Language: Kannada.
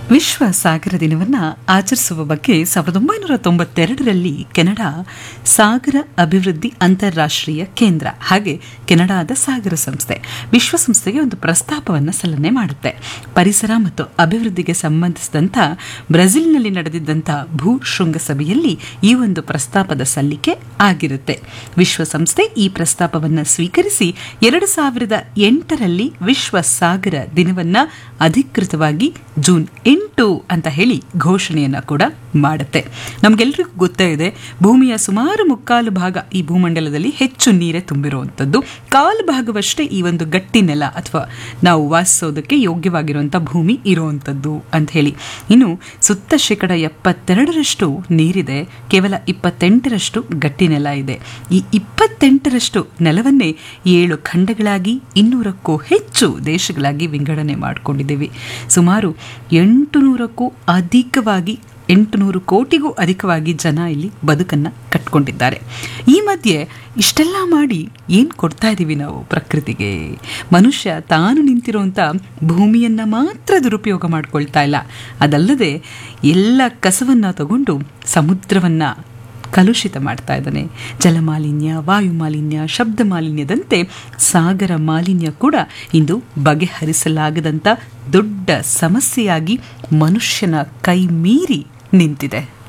ವಿಶ್ವ ಸಾಗರ ದಿನವನ್ನು ಆಚರಿಸುವ ಬಗ್ಗೆ ಸಾವಿರದ ಒಂಬೈನೂರ ತೊಂಬತ್ತೆರಡರಲ್ಲಿ ಕೆನಡಾ ಸಾಗರ ಅಭಿವೃದ್ಧಿ ಅಂತಾರಾಷ್ಟ್ರೀಯ ಕೇಂದ್ರ ಹಾಗೆ ಕೆನಡಾದ ಸಾಗರ ಸಂಸ್ಥೆ ವಿಶ್ವಸಂಸ್ಥೆಗೆ ಒಂದು ಪ್ರಸ್ತಾಪವನ್ನು ಸಲ್ಲನೆ ಮಾಡುತ್ತೆ ಪರಿಸರ ಮತ್ತು ಅಭಿವೃದ್ಧಿಗೆ ಸಂಬಂಧಿಸಿದಂಥ ಬ್ರೆಜಿಲ್ನಲ್ಲಿ ನಡೆದಿದ್ದಂಥ ಭೂ ಶೃಂಗಸಭೆಯಲ್ಲಿ ಈ ಒಂದು ಪ್ರಸ್ತಾಪದ ಸಲ್ಲಿಕೆ ಆಗಿರುತ್ತೆ ವಿಶ್ವಸಂಸ್ಥೆ ಈ ಪ್ರಸ್ತಾಪವನ್ನು ಸ್ವೀಕರಿಸಿ ಎರಡು ಸಾವಿರದ ಎಂಟರಲ್ಲಿ ವಿಶ್ವ ಸಾಗರ ದಿನವನ್ನು ಅಧಿಕೃತವಾಗಿ ಜೂನ್ ಎಂಟು ಅಂತ ಹೇಳಿ ಘೋಷಣೆಯನ್ನ ಕೂಡ ಮಾಡುತ್ತೆ ನಮಗೆಲ್ಲರಿಗೂ ಗೊತ್ತೇ ಇದೆ ಭೂಮಿಯ ಸುಮಾರು ಮುಕ್ಕಾಲು ಭಾಗ ಈ ಭೂಮಂಡಲದಲ್ಲಿ ಹೆಚ್ಚು ನೀರೇ ತುಂಬಿರುವಂಥದ್ದು ಕಾಲು ಭಾಗವಷ್ಟೇ ಈ ಒಂದು ಗಟ್ಟಿ ನೆಲ ಅಥವಾ ನಾವು ವಾಸಿಸೋದಕ್ಕೆ ಯೋಗ್ಯವಾಗಿರುವಂಥ ಭೂಮಿ ಇರುವಂಥದ್ದು ಅಂತ ಹೇಳಿ ಇನ್ನು ಸುತ್ತ ಶೇಕಡ ಎಪ್ಪತ್ತೆರಡರಷ್ಟು ನೀರಿದೆ ಕೇವಲ ಇಪ್ಪತ್ತೆಂಟರಷ್ಟು ಗಟ್ಟಿ ನೆಲ ಇದೆ ಈ ಇಪ್ಪತ್ತೆಂಟರಷ್ಟು ನೆಲವನ್ನೇ ಏಳು ಖಂಡಗಳಾಗಿ ಇನ್ನೂರಕ್ಕೂ ಹೆಚ್ಚು ದೇಶಗಳಾಗಿ ವಿಂಗಡಣೆ ಮಾಡಿಕೊಂಡಿದ್ದೀವಿ ಸುಮಾರು ಎಂಟು ನೂರಕ್ಕೂ ಅಧಿಕವಾಗಿ ಎಂಟುನೂರು ಕೋಟಿಗೂ ಅಧಿಕವಾಗಿ ಜನ ಇಲ್ಲಿ ಬದುಕನ್ನು ಕಟ್ಕೊಂಡಿದ್ದಾರೆ ಈ ಮಧ್ಯೆ ಇಷ್ಟೆಲ್ಲ ಮಾಡಿ ಏನು ಕೊಡ್ತಾ ಇದ್ದೀವಿ ನಾವು ಪ್ರಕೃತಿಗೆ ಮನುಷ್ಯ ತಾನು ನಿಂತಿರುವಂಥ ಭೂಮಿಯನ್ನು ಮಾತ್ರ ದುರುಪಯೋಗ ಮಾಡ್ಕೊಳ್ತಾ ಇಲ್ಲ ಅದಲ್ಲದೆ ಎಲ್ಲ ಕಸವನ್ನು ತಗೊಂಡು ಸಮುದ್ರವನ್ನು ಕಲುಷಿತ ಮಾಡ್ತಾ ಇದ್ದಾನೆ ಜಲಮಾಲಿನ್ಯ ವಾಯು ಮಾಲಿನ್ಯ ಶಬ್ದ ಮಾಲಿನ್ಯದಂತೆ ಸಾಗರ ಮಾಲಿನ್ಯ ಕೂಡ ಇಂದು ಬಗೆಹರಿಸಲಾಗದಂಥ ದೊಡ್ಡ ಸಮಸ್ಯೆಯಾಗಿ ಮನುಷ್ಯನ ಕೈ ಮೀರಿ ನಿಂತಿದೆ